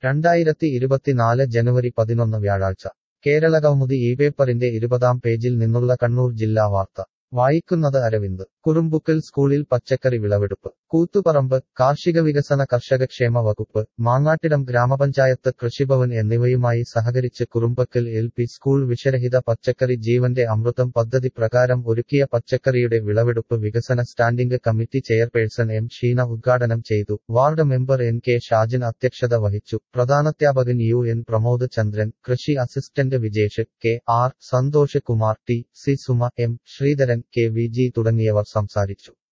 രണ്ടായിരത്തി ഇരുപത്തിനാല് ജനുവരി പതിനൊന്ന് വ്യാഴാഴ്ച കേരളകൗമുദി ഈ പേപ്പറിന്റെ ഇരുപതാം പേജിൽ നിന്നുള്ള കണ്ണൂർ ജില്ലാ വാർത്ത വായിക്കുന്നത് അരവിന്ദ് കുറുമ്പുക്കൽ സ്കൂളിൽ പച്ചക്കറി വിളവെടുപ്പ് കൂത്തുപറമ്പ് കാർഷിക വികസന കർഷകക്ഷേമ വകുപ്പ് മാങ്ങാട്ടിടം ഗ്രാമപഞ്ചായത്ത് കൃഷിഭവൻ എന്നിവയുമായി സഹകരിച്ച് കുറുമ്പക്കൽ എൽ പി സ്കൂൾ വിഷരഹിത പച്ചക്കറി ജീവന്റെ അമൃതം പദ്ധതി പ്രകാരം ഒരുക്കിയ പച്ചക്കറിയുടെ വിളവെടുപ്പ് വികസന standing committee chairperson M Sheena ഉദ്ഘാടനം ചെയ്തു ward member N K Shajin അധ്യക്ഷത വഹിച്ചു പ്രധാനാധ്യാപകൻ യു എൻ പ്രമോദ് ചന്ദ്രൻ കൃഷി assistant Vijesh K R Santhosh Kumar T C Suma M Sreedharan K V G തുടങ്ങിയവർ സംസാരിച്ചു